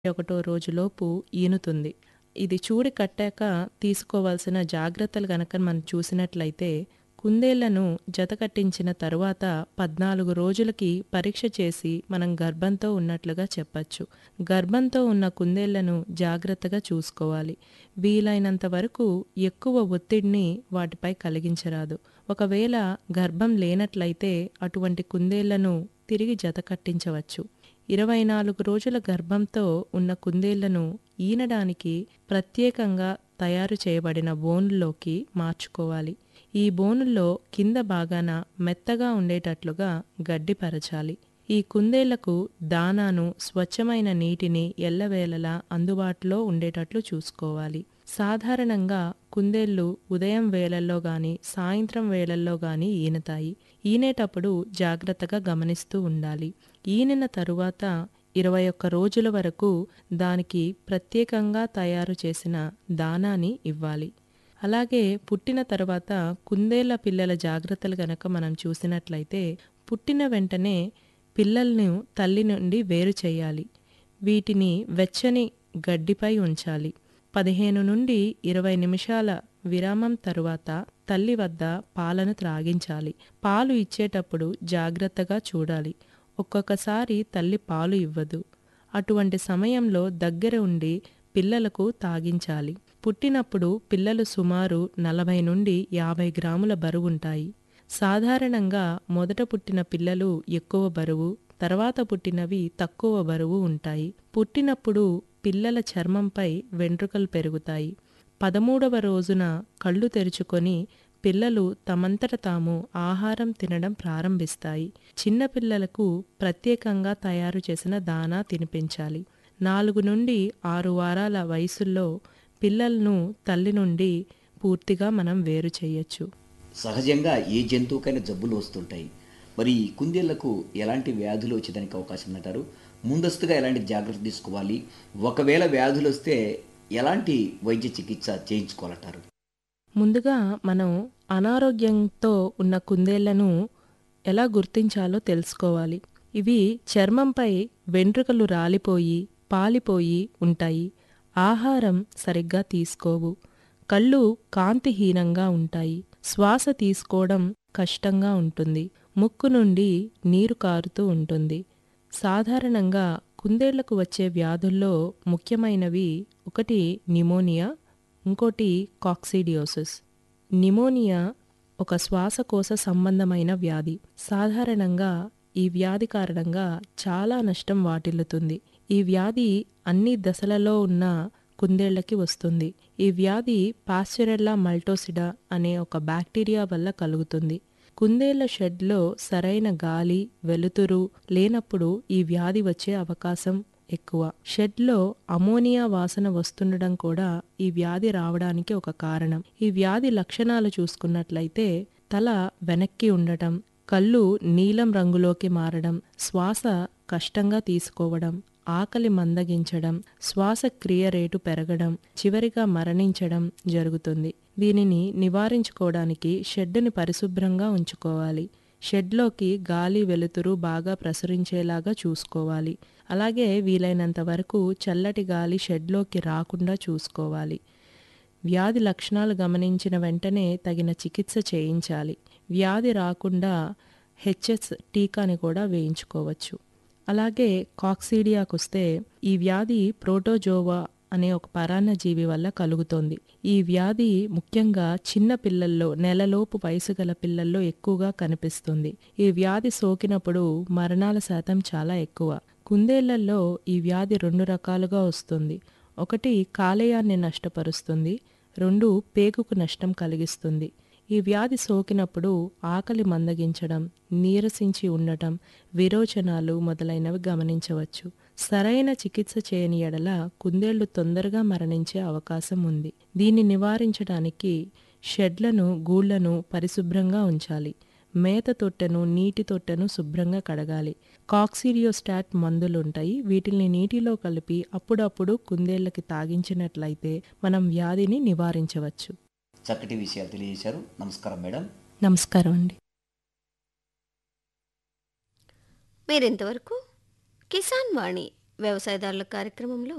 ఒకటో రోజులోపు ఈనుతుంది. ఇది చూడి కట్టాక తీసుకోవాల్సిన జాగ్రత్తలు గనక మనం చూసినట్లయితే కుందేళ్లను జతకట్టించిన తరువాత 14 రోజులకి పరీక్ష చేసి మనం గర్భంతో ఉన్నట్లుగా చెప్పచ్చు. గర్భంతో ఉన్న కుందేళ్లను జాగ్రత్తగా చూసుకోవాలి. వీలైనంత వరకు ఎక్కువ ఒత్తిడిని వాటిపై కలిగించరాదు. ఒకవేళ గర్భం లేనట్లయితే అటువంటి కుందేళ్లను తిరిగి జతకట్టించవచ్చు. 24 రోజుల గర్భంతో ఉన్న కుందేళ్లను ఈనడానికి ప్రత్యేకంగా తయారు చేయబడిన బోనుల్లోకి మార్చుకోవాలి. ఈ బోనుల్లో కింద భాగాన మెత్తగా ఉండేటట్లుగా గడ్డి పరచాలి. ఈ కుందేళ్లకు దానాను, స్వచ్ఛమైన నీటిని ఎల్లవేళలా అందుబాటులో ఉండేటట్లు చూసుకోవాలి. సాధారణంగా కుందేళ్లు ఉదయం వేళల్లో గాని, సాయంత్రం వేళల్లో గాని ఈనతాయి. ఈనేటప్పుడు జాగ్రత్తగా గమనిస్తూ ఉండాలి. ఈనిన తరువాత 21 రోజుల వరకు దానికి ప్రత్యేకంగా తయారు చేసిన దానాని ఇవ్వాలి. అలాగే పుట్టిన తరువాత కుందేళ్ల పిల్లల జాగ్రత్తలు గనక మనం చూసినట్లయితే పుట్టిన వెంటనే పిల్లల్ని తల్లి నుండి వేరు చేయాలి. వీటిని వెచ్చని గడ్డిపై ఉంచాలి. 15 నుండి 20 నిమిషాల విరామం తరువాత తల్లి వద్ద పాలను త్రాగించాలి. పాలు ఇచ్చేటప్పుడు జాగ్రత్తగా చూడాలి. ఒక్కొక్కసారి తల్లి పాలు ఇవ్వదు. అటువంటి సమయంలో దగ్గర ఉండి పిల్లలకు తాగించాలి. పుట్టినప్పుడు పిల్లలు సుమారు 40 నుండి 50 గ్రాముల బరువుంటాయి. సాధారణంగా మొదట పుట్టిన పిల్లలు ఎక్కువ బరువు, తర్వాత పుట్టినవి తక్కువ బరువు ఉంటాయి. పుట్టినప్పుడు పిల్లల చర్మంపై వెంట్రుకలు పెరుగుతాయి. 13వ రోజున కళ్ళు తెరుచుకొని పిల్లలు తమంతట తాము ఆహారం తినడం ప్రారంభిస్తాయి. చిన్న పిల్లలకు ప్రత్యేకంగా తయారు చేసిన దానా తినిపించాలి. 4 నుండి 6 వారాల వయసులో పిల్లలను తల్లి నుండి పూర్తిగా మనం వేరు చేయొచ్చు. సహజంగా ఏ జంతువుకైనా జబ్బులు వస్తుంటాయి. మరి ఈ కుందేళ్లకు ఎలాంటి వ్యాధులు వచ్చేదానికి అవకాశం ఉందంటారు? ముందస్తుగా ఎలాంటి జాగ్రత్తలు తీసుకోవాలి? ఒకవేళ వ్యాధులు వస్తే ఎలాంటి వైద్య చికిత్స చేయించుకోవాలంటారు? ముందుగా మనం అనారోగ్యంతో ఉన్న కుందేళ్లను ఎలా గుర్తించాలో తెలుసుకోవాలి. ఇవి చర్మంపై వెంట్రుకలు రాలిపోయి, పాలిపోయి ఉంటాయి. ఆహారం సరిగ్గా తీసుకోవు. కళ్ళు కాంతిహీనంగా ఉంటాయి. శ్వాస తీసుకోవడం కష్టంగా ఉంటుంది. ముక్కు నుండి నీరు కారుతూ ఉంటుంది. సాధారణంగా కుందేళ్లకు వచ్చే వ్యాధుల్లో ముఖ్యమైనవి ఒకటి న్యుమోనియా, ఇంకోటి కాక్సిడియోసిస్. న్యుమోనియా ఒక శ్వాసకోశ సంబంధమైన వ్యాధి. సాధారణంగా ఈ వ్యాధి కారణంగా చాలా నష్టం వాటిల్లుతుంది. ఈ వ్యాధి అన్ని దశలలో ఉన్న కుందేళ్లకి వస్తుంది. ఈ వ్యాధి పాస్చరెల్లా మల్టోసిడా అనే ఒక బాక్టీరియా వల్ల కలుగుతుంది. కుందేళ్ల షెడ్లో సరైన గాలి, వెలుతురు లేనప్పుడు ఈ వ్యాధి వచ్చే అవకాశం ఎక్కువ. షెడ్లో అమోనియా వాసన వస్తుండడం కూడా ఈ వ్యాధి రావడానికి ఒక కారణం. ఈ వ్యాధి లక్షణాలు చూసుకున్నట్లయితే తల వెనక్కి ఉండటం, కళ్ళు నీలం రంగులోకి మారడం, శ్వాస కష్టంగా తీసుకోవడం, ఆకలి మందగించడం, శ్వాసక్రియ రేటు పెరగడం, చివరిగా మరణించడం జరుగుతుంది. దీనిని నివారించుకోవడానికి షెడ్డుని పరిశుభ్రంగా ఉంచుకోవాలి. షెడ్లోకి గాలి, వెలుతురు బాగా ప్రసరించేలాగా చూసుకోవాలి. అలాగే వీలైనంత వరకు చల్లటి గాలి షెడ్లోకి రాకుండా చూసుకోవాలి. వ్యాధి లక్షణాలు గమనించిన వెంటనే తగిన చికిత్స చేయించాలి. వ్యాధి రాకుండా హెచ్ఎస్ టీకాని కూడా వేయించుకోవచ్చు. అలాగే కాక్సీడియాకొస్తే ఈ వ్యాధి ప్రోటోజోవా అనే ఒక పరాన్నజీవి వల్ల కలుగుతోంది. ఈ వ్యాధి ముఖ్యంగా చిన్న పిల్లల్లో నెలలోపు వయసు గల పిల్లల్లో ఎక్కువగా కనిపిస్తుంది. ఈ వ్యాధి సోకినప్పుడు మరణాల శాతం చాలా ఎక్కువ. కుందేళ్లలో ఈ వ్యాధి రెండు రకాలుగా వస్తుంది. ఒకటి కాలేయాన్ని నష్టపరుస్తుంది. రెండు పేగుకు నష్టం కలిగిస్తుంది. ఈ వ్యాధి సోకినప్పుడు ఆకలి మందగించడం, నీరసించి ఉండటం, విరోచనాలు మొదలైనవి గమనించవచ్చు. సరైన చికిత్స చేయని యెడల కుందేళ్లు తొందరగా మరణించే అవకాశం ఉంది. దీన్ని నివారించడానికి షెడ్లను, గూళ్లను పరిశుభ్రంగా ఉంచాలి. మేత తొట్టెను, నీటి తొట్టెను శుభ్రంగా కడగాలి. కాక్సిడియోస్టాట్ మందులుంటాయి. వీటిల్ని నీటిలో కలిపి అప్పుడప్పుడు కుందేళ్లకి తాగించినట్లయితే మనం వ్యాధిని నివారించవచ్చు. చక్కటి విషయాలు తెలియజేశారు. నమస్కారం మేడం. నమస్కారం అండి. మీరింతవరకు కిసాన్ వాణి వ్యవసాయదారుల కార్యక్రమంలో